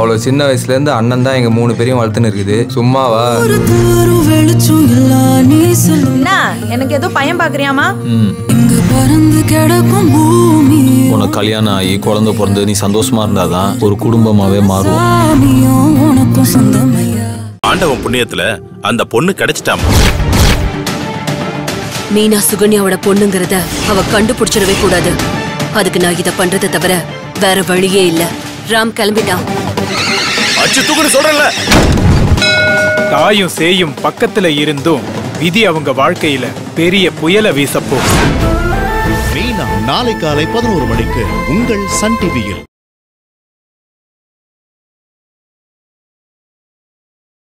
அவ்வளவு சின்ன வயசுல இருந்து அண்ணன் தான் எங்க மூணு பேரையும் வளர்த்துன்னு இருக்குது சும்மாவா தரும் வெளிச்சம் எல்லாம் நீ சொல்லும் என்ன எனக்கு ஏதோ பையன் பாக்குறியாமா ம் இங்கு பறந்து கிடக்கும் பூமி உனக்கு கல்யாணம் ஆகி குழந்தை பிறந்து நீ சந்தோஷமா இருந்தாதான் ஒரு குடும்பமாவே மாறும் சாமியும் உனக்கும் சொந்தமையா ஆண்டவன் புண்ணியத்துல அந்த பொண்ணு கிடைச்சிட்டாமா மீனா சுகன்யாவோட பொண்ணுங்கிறத அவ கண்டுபிடிச்சிடவே கூடாது அதுக்கு நான் இத பண்றதை தவிர வேற வழியே இல்ல ராம் கிளம்பிட்டான் அச்சு தூக்குன்னு சொல்றல தாயும் சேயும் பக்கத்துல இருந்தும் விதி அவங்க வாழ்க்கையில பெரிய புயல வீசப்போ மீனா நாளை காலை பதினோரு மணிக்கு உங்கள் சன் டிவியில்